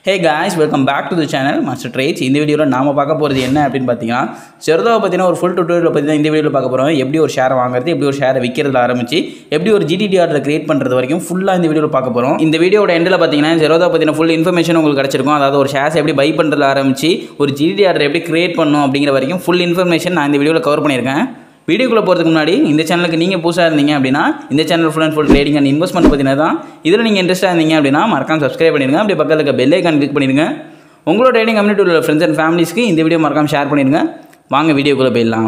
hey guys welcome back to the channel Master Trades இந்த வீடியோவில் நாம பார்க்க போகிறது என்ன அப்படின்னு பார்த்தீங்கன்னா செருதாவை பற்றின ஒரு ஃபுல் டுட்டோரியல் பற்றி தான் இந்த வீடியோவில் பார்க்க போகிறோம் எப்படி ஒரு ஷேரை வாங்குறது எப்படி ஒரு ஷேரை விற்கிறதுல ஆரம்பிச்சு எப்படி ஒரு ஜிடிடி ஆர்டர் கிரியேட் பண்ணுறது வரைக்கும் ஃபுல்லாக இந்த வீடியோவில் பார்க்க போகிறோம் இந்த வீடியோட எண்டில் பார்த்தீங்கன்னா செரோதா பற்றின ஃபுல் இன்ஃபர்மேஷன் உங்களுக்கு கிடச்சிருக்கும் அதாவது ஒரு ஷேர்ஸ் எப்படி பை பண்ணுறதுல ஆரம்பிச்சு ஒரு ஜிடிடி ஆர்டர் எப்படி கிரியேட் பண்ணணும் அப்படிங்கிற வரைக்கும் ஃபுல் இன்ஃபர்மேஷன் நான் இந்த வீடியோவில் கவர் பண்ணியிருக்கேன் வீடியோக்குள்ளே போகிறதுக்கு முன்னாடி இந்த சேனலுக்கு நீங்கள் புதுசாக இருந்தீங்க அப்படின்னா இந்த channel full and full trading and investment பற்றின தான் இதில் நீங்கள் இன்ட்ரெஸ்ட்டாக இருந்தீங்க அப்படின்னா மறக்காம சப்ஸ்கிரைப் பண்ணிடுங்க அப்படியே பக்கத்தில் இருக்க பெல் ஐக்கான் கிளிக் பண்ணிடுங்க உங்களோட ட்ரேடிங் கம்யூனிட்டி உள்ள ஃப்ரெண்ட்ஸ் அண்ட் ஃபேமிலிஸ்க்கு இந்த வீடியோ மறக்காம ஷேர் பண்ணிடுங்க வாங்க வீடியோக்குள்ளே போயிடலாம்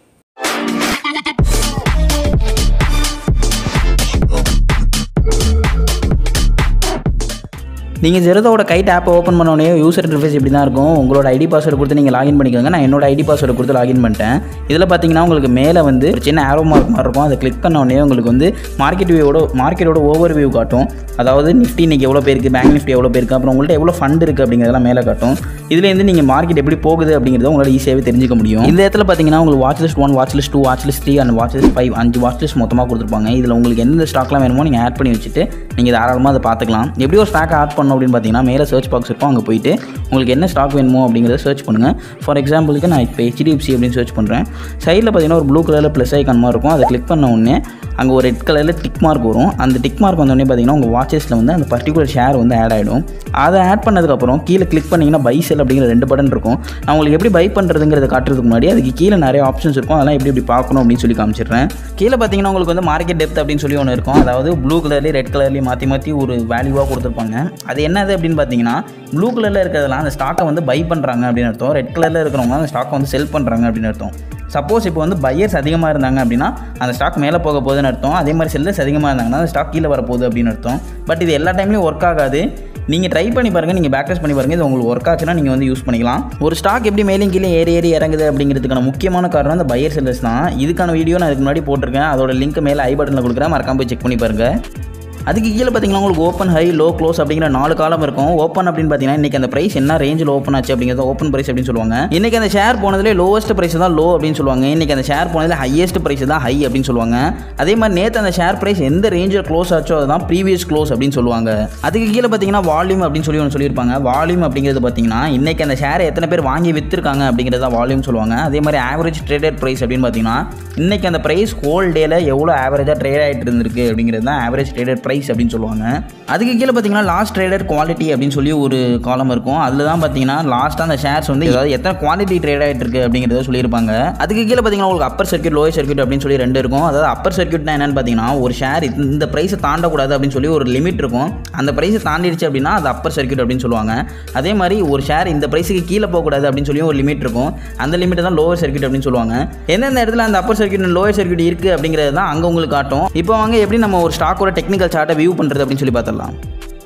நீங்கள் ஜெரதோட கைட் ஆப்பை ஓப்பன் பண்ணோடனே யூசர் இன்டர்ஃபேஸ் இப்படி தான் இருக்கும் உங்களோட ஐடி பாஸ்வேர்டு கொடுத்து நீங்கள் லாகின் பண்ணிக்கோங்க நான் என்னோட ஐடி பாஸ்வேர்டு கொடுத்து லாகின் பண்ணிட்டேன் இதில் பார்த்தீங்கன்னா உங்களுக்கு மேலே வந்து ஒரு சின்ன ஆரோ மார்க் மாதிரி இருக்கும் அதை கிளிக் பண்ண உடனே உங்களுக்கு வந்து மார்க்கெட் வியூவோட மார்க்கெட்டோட ஓவர் வியூ காட்டும் அதாவது நிஃப்டி இன்றைக்கி எவ்வளோ பேருக்கு பேங்க் நிஃப்டி எவ்வளோ பேருக்கு அப்புறம் உங்கள்கிட்ட எவ்வளோ ஃபண்ட் இருக்குது அப்படிங்கிறதெல்லாம் மேலே காட்டும் இதுலேருந்து நீங்கள் மார்க்கெட் எப்படி போகுது அப்படிங்கிறத உங்களால் ஈஸியாகவே தெரிஞ்சிக்க முடியும் இந்த இடத்துல பார்த்தீங்கன்னா உங்களுக்கு watch list one watch list two watch list three and watch list five அஞ்சு வாட்ச் லிஸ்ட் மொத்தமாக கொடுத்துருப்பாங்க இதில் உங்களுக்கு எந்த ஸ்டாக்லாம் வேணுமோ நீங்கள் ஆட் பண்ணி வச்சுட்டு நீங்கள் தாராளமாக அதை பார்த்துக்கலாம் எப்படி ஒரு ஸ்டாக் ஆட் பண்ணணும் அப்படின்னு பார்த்தீங்கன்னா மேலே சர்ச் பாக்ஸ் இருக்கும் அங்கே போயிட்டு உங்களுக்கு என்ன ஸ்டாக் வேணுமோ அப்படிங்கிறத சர்ச் பண்ணுங்கள் ஃபார் எக்ஸாம்பிளுக்கு நான் இப்போ ஹெச்டிஎஃப்சி அப்படின்னு சர்ச் பண்ணுறேன் சைடில் பார்த்தீங்கன்னா ஒரு ப்ளூ கலரில் ப்ளஸ் ஐக்கான் மாதிரி இருக்கும் அதை கிளிக் பண்ண உடனே அங்கே ஒரு ரெட் கலரில் டிக் மார்க் வரும் அந்த டிக் மார்க் வந்தோடனே பார்த்தீங்கன்னா உங்கள் வாட்சஸில் வந்து அந்த பர்டிகுலர் ஷேர் வந்து ஆட் ஆகிடும் அதை ஆட் பண்ணதுக்கப்புறம் கீழே கிளிக் பண்ணிங்கன்னா பை செல் அப்படிங்கிற ரெண்டு பட்டன் இருக்கும் நான் உங்களுக்கு எப்படி பை பண்ணுறதுங்கிறத காட்டுறதுக்கு முன்னாடி அதுக்கு கீழே நிறைய ஆப்ஷன்ஸ் இருக்கும் அதெல்லாம் எப்படி எப்படி பார்க்கணும் அப்படின்னு சொல்லி காமிச்சிடுறேன் கீழே பார்த்தீங்கன்னா உங்களுக்கு வந்து மார்க்கெட் டெப்த் அப்படின்னு சொல்லி ஒன்று இருக்கும் அதாவது ப்ளூ கலர்லேயும் ரெட் கலர்லேயும் மாற்றி மாற்றி ஒரு வேல்யூவாக கொடுத்துருப்பாங்க அது என்னது அப்படின்னு பார்த்தீங்கன்னா ப்ளூ கலரில் இருக்கிறதெல்லாம் அந்த ஸ்டாக்கை வந்து பை பண்ணுறாங்க அப்படின்னு அர்த்தம் ரெட் கலரில் இருக்கிறவங்க அந்த ஸ்டாக்கை வந்து செல் பண்ணுறாங்க அப்படின்னு அர்த்தம் சப்போஸ் இப்போ வந்து பையர்ஸ் அதிகமாக இருந்தாங்க அப்படின்னா அந்த ஸ்டாக் மேலே போக போகுதுன்னு அர்த்தம் அதே மாதிரி செல்லர்ஸ் அதிகமாக இருந்தாங்கன்னா அந்த ஸ்டாக் கீழே வரப்போகுது அப்படின்னு அர்த்தம் பட் இது எல்லா டைம்லையும் ஒர்க் ஆகாது நீங்கள் ட்ரை பண்ணி பாருங்கள் நீங்கள் பேக்கஸ் பண்ணி பாருங்கள் இது உங்களுக்கு ஒர்க் ஆச்சுன்னா நீங்கள் வந்து யூஸ் பண்ணிக்கலாம் ஒரு ஸ்டாக் எப்படி மேலும் கீழே ஏறி ஏறி இறங்குது அப்படிங்கிறதுக்கான முக்கியமான காரணம் அந்த பையர் செல்லர்ஸ் தான் இதுக்கான வீடியோ நான் இதுக்கு முன்னாடி போட்டிருக்கேன் அதோட லிங்க் மேலே ஐ பட்டனில் கொடுக்குறேன் மறக்காம போய் செக் பண்ணி பாருங்கள் அதுக்கு கீழே பார்த்தீங்கன்னா உங்களுக்கு ஓப்பன் ஹை லோ க்ளோஸ் அப்படிங்கிற நாலு காலம் இருக்கும் ஓப்பன் அப்படின்னு பார்த்தீங்கன்னா இன்றைக்கி அந்த ப்ரைஸ் என்ன ரேஞ்சில் ஓப்பன் ஆச்சு அப்படிங்கிறத ஓப்பன் ப்ரைஸ் அப்படின்னு சொல்லுவாங்க இன்றைக்கி அந்த ஷேர் போனதுலேயே லோவஸ்ட் ப்ரைஸ் தான் லோ அப்படின்னு சொல்லுவாங்க இன்றைக்கி அந்த ஷேர் போனதில் ஹையஸ்ட் ப்ரைஸ் தான் ஹை அப்படின்னு சொல்லுவாங்க அதே மாதிரி நேற்று அந்த ஷேர் ப்ரைஸ் எந்த ரேஞ்சில் க்ளோஸ் ஆச்சோ அதுதான் ப்ரீவியஸ் க்ளோஸ் அப்படின்னு சொல்லுவாங்க அதுக்கு கீழே பார்த்தீங்கன்னா வால்யூம் அப்படின்னு சொல்லி ஒன்று சொல்லியிருப்பாங்க வால்யூம் அப்படிங்கிறது பார்த்தீங்கன்னா இன்றைக்கி அந்த ஷேரை எத்தனை பேர் வாங்கி விற்றுருக்காங்க அப்படிங்கிறத வால்யூம் சொல்லுவாங்க அதே மாதிரி ஆவரேஜ் ட்ரேடட் ப்ரைஸ் அப்படின்னு பார்த்தீங்கன்னா இன்றைக்கி அந்த ப்ரைஸ் ஹோல் டேல எவ்வளோ ஆவரேஜாக ட்ரேட் ஆகிட்டு இருந்திருக்கு அப்படிங்கிறது தான் ஆவரேஜ் ட்ரேடட் ப்ரைஸ் அப்படின்னு சொல்லுவாங்க அதுக்கு கீழே பார்த்தீங்கன்னா லாஸ்ட் ட்ரேடட் குவாலிட்டி அப்படின்னு சொல்லி ஒரு காலம் இருக்கும் அதில் தான் பார்த்தீங்கன்னா லாஸ்ட்டாக அந்த ஷேர்ஸ் வந்து ஏதாவது எத்தனை குவாலிட்டி ட்ரேட் ஆகிட்டு இருக்கு அப்படிங்கிறத சொல்லியிருப்பாங்க அதுக்கு கீழே பார்த்தீங்கன்னா உங்களுக்கு அப்பர் சர்க்கியூட் லோயர் சர்க்கியூட் அப்படின்னு சொல்லி ரெண்டு இருக்கும் அதாவது அப்பர் சர்க்கியூட்னா என்னன்னு பார்த்தீங்கன்னா ஒரு ஷேர் இந்த ப்ரைஸை தாண்டக்கூடாது அப்படின்னு சொல்லி ஒரு லிமிட் இருக்கும் அந்த ப்ரைஸை தாண்டிடுச்சு அப்படின்னா அது அப்பர் சர்க்கியூட் அப்படின்னு சொல்லுவாங்க அதே மாதிரி ஒரு ஷேர் இந்த ப்ரைஸுக்கு கீழே போகக்கூடாது அப்படின்னு சொல்லி ஒரு லிமிட் இருக்கும் அந்த லிமிட் தான் லோவர் சர்க்கியூட் அப்படின்னு சொல்லுவாங்க எந்தெந்த இடத்துல அந்த அப்பர் சர்க்கியூட் லோயர் சர்க்கியூட் இருக்குது அப்படிங்கிறது தான் அங்கே உங்களுக்கு காட்டும் இப்போ வாங்க எப்படி நம்ம ஒரு ஸ்டாக்கோட டெக்னிக்கல் சார்ட்டை வியூ பண்ணுறது அப்படின்னு சொல்லி பார்த்துடலாம்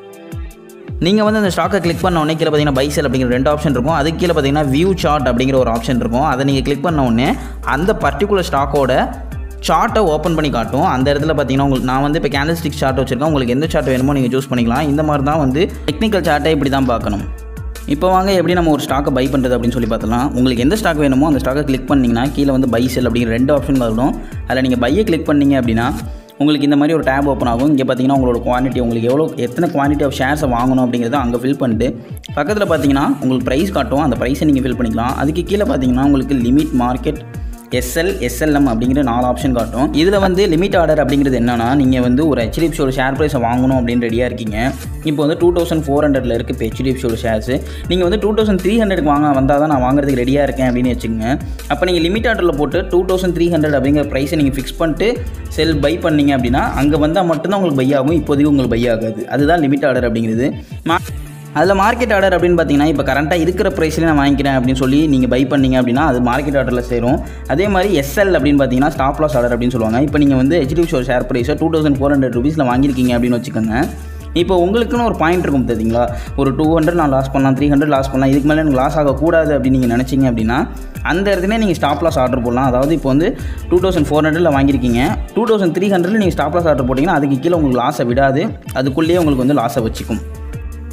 நீங்கள் வந்து அந்த ஸ்டாக்கை கிளிக் பண்ண உடனே கீழே பார்த்தீங்கன்னா பைசல் அப்படிங்கிற ரெண்டு ஆப்ஷன் இருக்கும் அதுக்கு கீழே பார்த்தீங்கன்னா வியூ சார்ட் அப்படிங்கிற ஒரு ஆப்ஷன் இருக்கும் அதை நீங்கள் கிளிக் பண்ண உடனே அந்த பர்டிகுலர் ஸ்டாக்கோட சார்ட்டை ஓப்பன் பண்ணி காட்டும் அந்த இடத்துல பார்த்தீங்கன்னா உங்களுக்கு நான் வந்து இப்போ கேண்டில் ஸ்டிக் சார்ட் வச்சுருக்கேன் உங்களுக்கு எந்த சார்ட் வேணுமோ நீங்கள் சூஸ் பண்ணிக்கலாம் இந்த மாதிரி தான் வந்து டெக்னிக்கல் சார்ட்டை இப்படி தான் பார்க்கணும் இப்போ வாங்க எப்படி நம்ம ஒரு ஸ்டாக்கை பை பண்ணுறது அப்படின்னு சொல்லி பார்த்தலாம் உங்களுக்கு எந்த ஸ்டாக் வேணுமோ அந்த ஸ்டாக்கை கிளிக் பண்ணிங்கன்னா கீழே வந்து பை செல் அப்படிங்கிற ரெண்டு ஆப்ஷன் வரும் அதில் நீங்கள் பையை கிளிக் பண்ணீங்க அப்படின்னா உங்களுக்கு இந்த மாதிரி ஒரு டேப் ஓப்பன் ஆகும் இங்கே பார்த்தீங்கன்னா உங்களோட குவான்டிட்டி உங்களுக்கு எவ்வளோ எத்தனை குவான்டிட்டி ஆஃப் ஷேர்ஸை வாங்கணும் அப்படிங்கிறத அங்கே ஃபில் பண்ணிட்டு பக்கத்தில் பார்த்தீங்கன்னா உங்களுக்கு ப்ரைஸ் காட்டும் அந்த ப்ரைஸை நீங்கள் ஃபில் பண்ணிக்கலாம் அதுக்கு கீழே பார்த்தீங்கன்னா உங்களுக்கு லிமிட் மார்க்கெட் எஸ்எல் எஸ்எல்எம் அப்படிங்கிற நாலு ஆப்ஷன் காட்டும் இதில் வந்து லிமிட் ஆர்டர் அப்படிங்கிறது என்னன்னா நீங்கள் வந்து ஒரு ஹெச்டிஎஃப்சியோட ஷேர் ப்ரைஸை வாங்கணும் அப்படின்னு ரெடியாக இருக்கீங்க இப்போ வந்து டூ தௌசண்ட் ஃபோர் ஹண்ட்ரட்ல இருக்குது இப்போ ஹெச்டிஎஃப்சியோட ஷேர்ஸ் நீங்கள் வந்து டூ தௌசண்ட் த்ரீ ஹண்ட்ரட்க்கு வாங்க வந்தால் தான் நான் வாங்குறதுக்கு ரெடியாக இருக்கேன் அப்படின்னு வச்சுக்கோங்க அப்போ நீங்கள் லிமிட் ஆர்டரில் போட்டு டூ தௌசண்ட் த்ரீ ஹண்ட்ரட் அப்படிங்கிற ப்ரைஸை நீங்கள் ஃபிக்ஸ் பண்ணிட்டு செல் பை பண்ணீங்க அப்படின்னா அங்கே வந்தால் மட்டும்தான் உங்களுக்கு பை ஆகும் இப்போதைக்கு உங்களுக்கு பை ஆகாது அதுதான் லிமிட் ஆர்டர் அப்படிங்கிறது அதில் மார்க்கெட் ஆர்டர் அப்படின்னு பார்த்தீங்கன்னா இப்போ கரண்ட்டாக இருக்கிற ப்ரைஸ்லேயே நான் வாங்கிக்கிறேன் அப்படின்னு சொல்லி நீங்கள் பை பண்ணீங்க அப்படின்னா அது மார்க்கெட் ஆர்டரில் சேரும் அதே மாதிரி எஸ்எல் அப்படின்னு பார்த்தீங்கன்னா ஸ்டாப் லாஸ் ஆர்டர் அப்படின்னு சொல்லுவாங்க இப்போ நீங்கள் வந்து ஹெச்டிஎஃப்சி ஷேர் ப்ரைஸை டூ தௌசண்ட் ஃபோர் ஹண்ட்ரட் ருபீஸில் வாங்கியிருக்கீங்க அப்படின்னு வச்சுக்கோங்க இப்போ உங்களுக்குன்னு ஒரு பாயிண்ட் இருக்கும் தெரியுங்களா ஒரு டூ ஹண்ட்ரட் நான் லாஸ் பண்ணலாம் த்ரீ ஹண்ட்ரட் லாஸ் பண்ணலாம் இதுக்கு மேலே எனக்கு லாஸ் ஆகக்கூடாது அப்படின்னு நீங்கள் நினச்சிங்க அப்படின்னா அந்த இடத்துல நீங்கள் ஸ்டாப் லாஸ் ஆர்டர் போடலாம் அதாவது இப்போ வந்து டூ தௌசண்ட் ஃபோர் ஹண்ட்ரடில் வாங்கியிருக்கீங்க டூ தௌசண்ட் த்ரீ ஹண்ட்ரடில் நீங்கள் ஸ்டாப் லாஸ் ஆர்டர் போட்டிங்கன்னா அதுக்கு கீழே உங்களுக்கு லாஸை விடாது அதுக்குள்ளேயே உங்களுக்கு வந்து லாஸை வச்சுக்கும்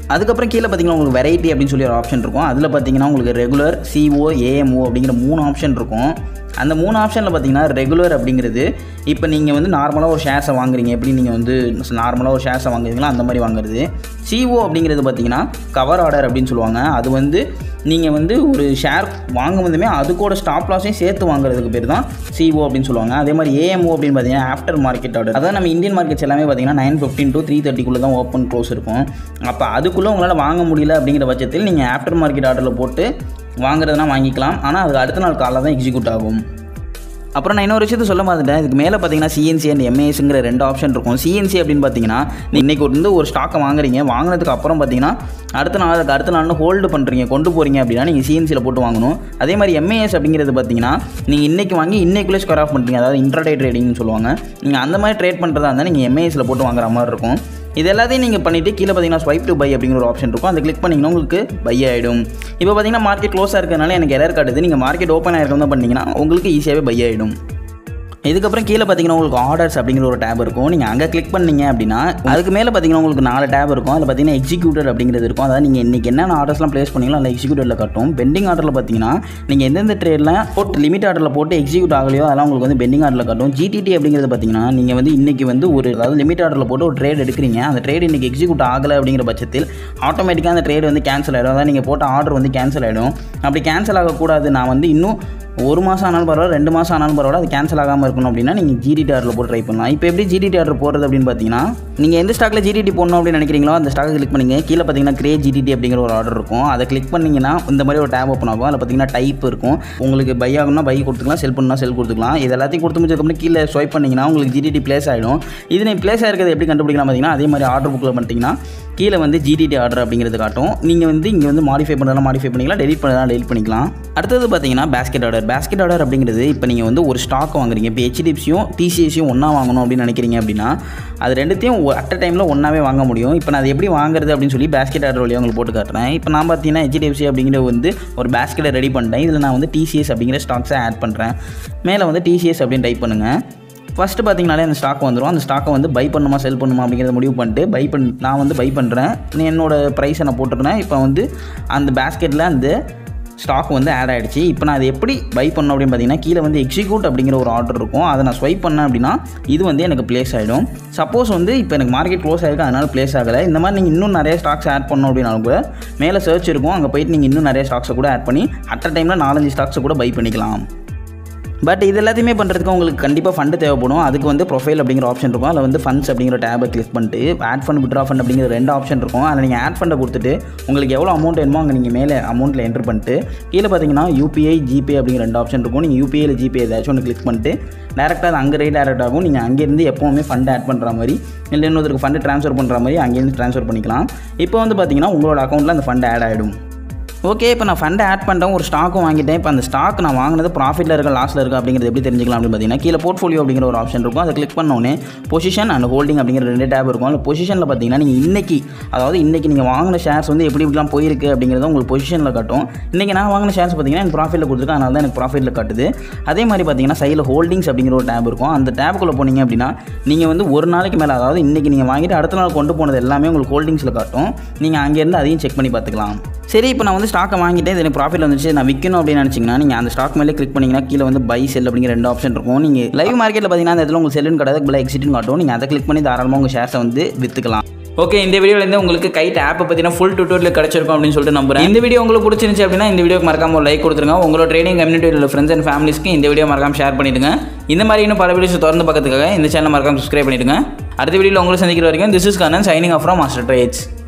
அதுக்கப்புறம் கீழே பார்த்தீங்கன்னா உங்களுக்கு வெரைட்டி அப்படின்னு சொல்லி ஒரு ஆப்ஷன் இருக்கும் அதில் பார்த்தீங்கன்னா உங்களுக்கு ரெகுலர் சிஓ ஏஎம்ஓ அப்படிங்கிற மூணு ஆப்ஷன் இருக்கும் அந்த மூணு ஆப்ஷனில் பார்த்தீங்கன்னா ரெகுலர் அப்படிங்கிறது இப்போ நீங்கள் வந்து நார்மலாக ஒரு ஷேர்ஸை வாங்குறீங்க எப்படி நீங்கள் வந்து நார்மலாக ஒரு ஷேர்ஸை வாங்குறீங்களோ அந்த மாதிரி வாங்குறது சிஓ அப்படிங்கிறது பார்த்தீங்கன்னா கவர் ஆர்டர் அப்படின்னு சொல்லுவாங்க அது வந்து நீங்கள் வந்து ஒரு ஷேர் வாங்கும் போதுமே அது கூட ஸ்டாப் லாஸையும் சேர்த்து வாங்குறதுக்கு பேர் தான் சிஓ அப்படின்னு சொல்லுவாங்க அதே மாதிரி ஏஎம்ஓ அப்படின்னு பார்த்தீங்கன்னா ஆஃப்டர் மார்க்கெட் ஆர்டர் அதாவது நம்ம இந்தியன் மார்க்கெட்ஸ் எல்லாமே பார்த்தீங்கன்னா நைன் ஃபிஃப்டின் டு த்ரீ தேர்ட்டிக்குள்ளே தான் ஓப்பன் க்ளோஸ் இருக்கும் அப்போ அதுக்குள்ளே உங்களால் வாங்க முடியல அப்படிங்கிற பட்சத்தில் நீங்கள் ஆஃப்டர் மார்க்கெட் ஆர்டரில் போட்டு வாங்குறதுனா வாங்கிக்கலாம் ஆனால் அதுக்கு அடுத்த நாள் காலைல தான் எக்ஸிக்யூட் ஆகும் அப்புறம் நான் இன்னொரு விஷயத்தை சொல்ல மாட்டேன் இதுக்கு மேலே பார்த்தீங்கன்னா சிஎன்சி அண்ட் எம்ஏஎஸ்ங்கிற ரெண்டு ஆப்ஷன் இருக்கும் சிஎன்சி அப்படின்னு பார்த்தீங்கன்னா நீ இன்னைக்கு வந்து ஒரு ஸ்டாக்கை வாங்குறீங்க வாங்கினதுக்கு அப்புறம் பார்த்தீங்கன்னா அடுத்த நாள் அதுக்கு அடுத்த நாள் ஹோல்டு பண்ணுறீங்க கொண்டு போகிறீங்க அப்படின்னா நீங்கள் சிஎன்சியில் போட்டு வாங்கணும் அதே மாதிரி எம்ஏஎஸ் அப்படிங்கிறது பார்த்தீங்கன்னா நீங்கள் இன்றைக்கி வாங்கி இன்னைக்குள்ளே ஸ்கொயர் ஆஃப் பண்ணுறீங்க அதாவது இன்ட்ராடே ட்ரேடிங்னு சொல்லுவாங்க நீங்கள் அந்த மாதிரி ட்ரேட் பண்ணுறதா இருந்தால் நீங்கள் எம்ஏஎஸில் போட்டு வாங்குற மாதிரி இருக்கும் இது எல்லாத்தையும் நீங்கள் பண்ணிவிட்டு கீழே பார்த்தீங்கன்னா ஸ்வைப் டு பை அப்படிங்கிற ஒரு ஆப்ஷன் இருக்கும் அதை கிளிக் பண்ணிங்கன்னா உங்களுக்கு பை ஆகிடும் இப்போ பார்த்தீங்கன்னா மார்க்கெட் க்ளோஸாக இருக்கிறதுனால எனக்கு எரர் காட்டுது நீங்கள் மார்க்கெட் ஓப்பன் ஆகிருக்கும் தான் பண்ணீங்கன்னா உங்களுக்கு ஈஸியாகவே பை ஆகிடும் இதுக்கப்புறம் கீழே பார்த்தீங்கன்னா உங்களுக்கு ஆர்டர்ஸ் அப்படிங்கிற ஒரு டேப் இருக்கும் நீங்கள் அங்கே கிளிக் பண்ணீங்க அப்படின்னா அதுக்கு மேலே பார்த்தீங்கன்னா உங்களுக்கு நாலு டேப் இருக்கும் அதில் பார்த்தீங்கன்னா எக்ஸிக்யூட்டர் அப்படிங்கிறது இருக்கும் அதாவது நீங்கள் இன்றைக்கி என்னென்ன ஆர்டர்ஸ்லாம் ப்ளேஸ் பண்ணீங்களோ அதில் எக்ஸிக்யூட்டரில் காட்டும் பெண்டிங் ஆர்டரில் பார்த்தீங்கன்னா நீங்கள் எந்தெந்த ட்ரேடில் போட்டு லிமிட் ஆர்டரில் போட்டு எக்ஸிக்யூட் ஆகலையோ அதெல்லாம் உங்களுக்கு வந்து பெண்டிங் ஆர்டரில் காட்டும் ஜிடிடி அப்படிங்கிறது பார்த்தீங்கன்னா நீங்கள் வந்து இன்றைக்கி வந்து ஒரு அதாவது லிமிட் ஆர்டரில் போட்டு ஒரு ட்ரேட் எடுக்கிறீங்க அந்த ட்ரேட் இன்றைக்கி எக்ஸிக்யூட் ஆகலை அப்படிங்கிற பட்சத்தில் ஆட்டோமேட்டிக்காக அந்த ட்ரேட் வந்து கேன்சல் ஆகிடும் அதாவது நீங்கள் போட்ட ஆர்டர் வந்து கேன்சல் ஆகிடும் அப்படி கேன்சல் ஆகக்கூடாது நான் வந்து இன்னும் ஒரு மாதம் ஆனாலும் பரவாயில்ல ரெண்டு மாதம் ஆனாலும் பரவாயில்ல அது கேன்சல் ஆகாமல் இருக்கணும் அப்படின்னா நீங்கள் ஜிடிடி ஆர்டர் போட்டு ட்ரை பண்ணலாம் இப்போ எப்படி ஜிடிடி ஆர்டர் போடுறது அப்படின்னு பார்த்தீங்கன்னா நீங்கள் எந்த ஸ்டாக்கில் ஜிடிடி போடணும் அப்படின்னு நினைக்கிறீங்களோ அந்த ஸ்டாக்கை கிளிக் பண்ணிங்க கீழே பார்த்தீங்கன்னா கிரே ஜிடிடி அப்படிங்கிற ஒரு ஆர்டர் இருக்கும் அதை கிளிக் பண்ணிங்கன்னா இந்த மாதிரி ஒரு டேப் ஓப்பன் ஆகும் அதில் பார்த்தீங்கன்னா டைப் இருக்கும் உங்களுக்கு பை ஆகணும்னா பை கொடுத்துக்கலாம் செல் பண்ணால் செல் கொடுத்துக்கலாம் இது எல்லாத்தையும் கொடுத்து முடிச்சதுக்கப்புறம் கீழே ஸ்வைப் பண்ணிங்கன்னா உங்களுக்கு ஜிடிடி பிளேஸ் ஆகிடும் இது நீ பிளேஸ் ஆகிருக்கிறது எப்படி கண்டுபிடிக்கலாம் பார்த்தீங்கன்னா அதே மாதிரி ஆர்டர் புக்கில் பண்ணிட்டீங்கன்னா கீழே வந்து ஜிடிடி ஆர்டர் அப்படிங்கிறது காட்டும் நீங்கள் வந்து இங்கே வந்து மாடிஃபை பண்ணுறதா மாடிஃபை பண்ணிக்கலாம் டெலிட் பண்ணுறதா டெலிட் பண்ணிக்கலாம் அடுத்தது பார்த்தீங்கன்னா பேஸ்கெட் ஆர்டர் பேஸ்கெட் ஆர்டர் அப்படிங்கிறது இப்போ நீங்கள் வந்து ஒரு ஸ்டாக் வாங்குறீங்க இப்போ ஹெச்டிஎஃப்சியும் டிசிஎஸையும் ஒன்றா வாங்கணும் அப்படின்னு நினைக்கிறீங்க அப்படின்னா அது ரெண்டுத்தையும் அட் அ டைமில் ஒன்றாவே வாங்க முடியும் இப்போ நான் அது எப்படி வாங்குறது அப்படின்னு சொல்லி பேஸ்கெட் ஆர்டர் வழியாக உங்களுக்கு போட்டு காட்டுறேன் இப்போ நான் பார்த்தீங்கன்னா ஹெச்டிஎஃப்சி அப்படிங்கிற வந்து ஒரு பேஸ்கெட்டை ரெடி பண்ணிட்டேன் இதில் நான் வந்து டிசிஎஸ் அப்படிங்கிற ஸ்டாக்ஸை ஆட் பண்ணுறேன் மேலே வந்து டிசிஎஸ் அப்படின்னு டைப் பண்ணுங்கள் ஃபஸ்ட்டு பார்த்தீங்கனாலே அந்த ஸ்டாக் வந்துடும் அந்த ஸ்டாக்கை வந்து பை பண்ணுமா செல் பண்ணுமா அப்படிங்கிறத முடிவு பண்ணிட்டு பை பண் நான் வந்து பை பண்ணுறேன் என்னோட ப்ரைஸை நான் போட்டுருந்தேன் இப்போ வந்து அந்த பேஸ்கெட்டில் அந்த ஸ்டாக் வந்து ஆட் ஆகிடுச்சு இப்போ நான் அதை எப்படி பை பண்ணணும் அப்படின்னு பார்த்தீங்கன்னா கீழே வந்து எக்ஸிக்யூட் அப்படிங்கிற ஒரு ஆர்டர் இருக்கும் அதை நான் ஸ்வைப் பண்ணேன் அப்படின்னா இது வந்து எனக்கு ப்ளேஸ் ஆகிடும் சப்போஸ் வந்து இப்போ எனக்கு மார்க்கெட் க்ளோஸ் ஆகிருக்கு அதனால் ப்ளேஸ் ஆகலை இந்த மாதிரி நீங்கள் இன்னும் நிறைய ஸ்டாக்ஸ் ஆட் பண்ணணும் அப்படின்னாலும் கூட மேலே சர்ச் இருக்கும் அங்கே போயிட்டு நீங்கள் இன்னும் நிறைய ஸ்டாக்ஸை கூட ஆட் பண்ணி அட் அ டைமில் நாலஞ்சு ஸ்டாக்ஸை கூட பை பண்ணிக்கலாம் பட் இது எல்லாத்தையுமே பண்ணுறதுக்கு உங்களுக்கு கண்டிப்பாக ஃபண்டு தேவைப்படும் அதுக்கு வந்து ப்ரொஃபைல் அப்படிங்கிற ஆப்ஷன் இருக்கும் அதில் வந்து ஃபண்ட்ஸ் அப்படிங்கிற டேபை கிளிக் பண்ணிட்டு ஆட் ஃபண்ட் விட்ரா ஃபண்ட் அப்படிங்கிற ரெண்டு ஆப்ஷன் இருக்கும் அதில் நீங்கள் ஆட் ஃபண்டை கொடுத்துட்டு உங்களுக்கு எவ்வளோ அமௌண்ட் வேணுமோ அங்கே நீங்கள் மேலே அமௌண்ட்டில் என்ட்ரு பண்ணிட்டு கீழே பார்த்தீங்கன்னா யூபிஐ ஜிபே அப்படிங்கிற ரெண்டு ஆப்ஷன் இருக்கும் நீங்கள் யூபிஐயில் ஜிபே ஏதாச்சும் ஒன்று கிளிக் பண்ணிட்டு டேரெக்டாக அது அங்கே ரேட் டேரக்ட் ஆகும் நீங்கள் அங்கேருந்து எப்போவுமே ஃபண்ட் ஆட் பண்ணுற மாதிரி இல்லை இன்னொருத்தருக்கு ஃபண்டு ட்ரான்ஸ்ஃபர் பண்ணுற மாதிரி அங்கேருந்து ட்ரான்ஸ்ஃபர் பண்ணிக்கலாம் இப்போ வந்து பார்த்தீங்கன்னா உங்களோட அக்கௌண்ட்டில் அந்த ஃபண்ட் ஆட் ஆகிடும் ஓகே இப்போ நான் ஃபண்டை ஆட் பண்ணிட்டேன் ஒரு ஸ்டாக்கும் வாங்கிட்டேன் இப்போ அந்த ஸ்டாக் நான் வாங்கினது ப்ராஃபிட்டில் இருக்க லாஸில் இருக்கா அப்படிங்கிறது எப்படி தெரிஞ்சுக்கலாம் அப்படின்னு பார்த்தீங்கன்னா கீழே போர்ட்ஃபோலியோ அப்படிங்கிற ஒரு ஆப்ஷன் இருக்கும் அதை கிளிக் பண்ணோடனே பொசிஷன் அண்ட் ஹோல்டிங் அப்படிங்கிற ரெண்டு டேப் இருக்கும் அந்த பொசிஷனில் பார்த்தீங்கன்னா நீங்கள் இன்றைக்கி அதாவது இன்றைக்கி நீங்கள் வாங்கின ஷேர்ஸ் வந்து எப்படி இப்படிலாம் போயிருக்கு அப்படிங்கிறத உங்களுக்கு பொசிஷனில் காட்டும் இன்றைக்கி நான் வாங்கின ஷேர்ஸ் பார்த்தீங்கன்னா எனக்கு ப்ராஃபிட்டில் கொடுத்துருக்கேன் அதனால தான் எனக்கு ப்ராஃபிட்டில் காட்டுது அதே மாதிரி பார்த்தீங்கன்னா சைடில் ஹோல்டிங்ஸ் அப்படிங்கிற ஒரு டேப் இருக்கும் அந்த டேப்புக்குள்ளே போனீங்க அப்படின்னா நீங்கள் வந்து ஒரு நாளைக்கு மேலே அதாவது இன்றைக்கி நீங்கள் வாங்கிட்டு அடுத்த நாள் கொண்டு போனது எல்லாமே உங்களுக்கு ஹோல்டிங்ஸில் காட்டும் நீங்கள் அங்கேருந்து அதையும் செக் பண்ணி பார்த்துக்கலாம் சரி இப்போ நான் வந்து ஸ்டாக்கை வாங்கிட்டேன் இது எனக்கு ப்ராஃபிட் வந்துச்சு நான் விற்கணும் அப்படின்னு நினச்சிங்கன்னா நீங்கள் அந்த ஸ்டாக் மேலே கிளிக் பண்ணிங்கன்னா கீழே வந்து பை செல் அப்படிங்கிற ரெண்டு ஆப்ஷன் இருக்கும் நீங்கள் லைவ் மார்க்கெட்டில் பார்த்தீங்கன்னா அந்த இடத்துல உங்களுக்கு செல்லுன்னு கிடையாது பிள்ளை எக்ஸிட்னு காட்டும் நீங்கள் அதை கிளிக் பண்ணி தாராளமாக உங்கள் ஷேர்ஸை வந்து விற்றுக்கலாம் ஓகே இந்த வீடியோலேருந்து உங்களுக்கு கைட் ஆப்பை பற்றின ஃபுல் டியூட்டோரியல் கிடச்சிருக்கும் அப்படின்னு சொல்லிட்டு நம்புறேன் இந்த வீடியோ உங்களுக்கு பிடிச்சிருந்துச்சு அப்படின்னா இந்த வீடியோக்கு மறக்காம ஒரு லைக் கொடுத்துருங்க உங்களோட ட்ரேடிங் கம்யூனிட்டியில் உள்ள ஃப்ரெண்ட்ஸ் அண்ட் ஃபேமிலிஸ்க்கு இந்த வீடியோ மறக்காம ஷேர் பண்ணிடுங்க இந்த மாதிரி இன்னும் பல வீடியோஸ் திறந்து பார்க்கறதுக்காக இந்த சேனல் மறக்காம சப்ஸ்கிரைப் பண்ணிடுங்க அடுத்த வீடியோவில் உங்களை சந்திக்கிற வரைக்கும் this is Kannan signing off from Master trades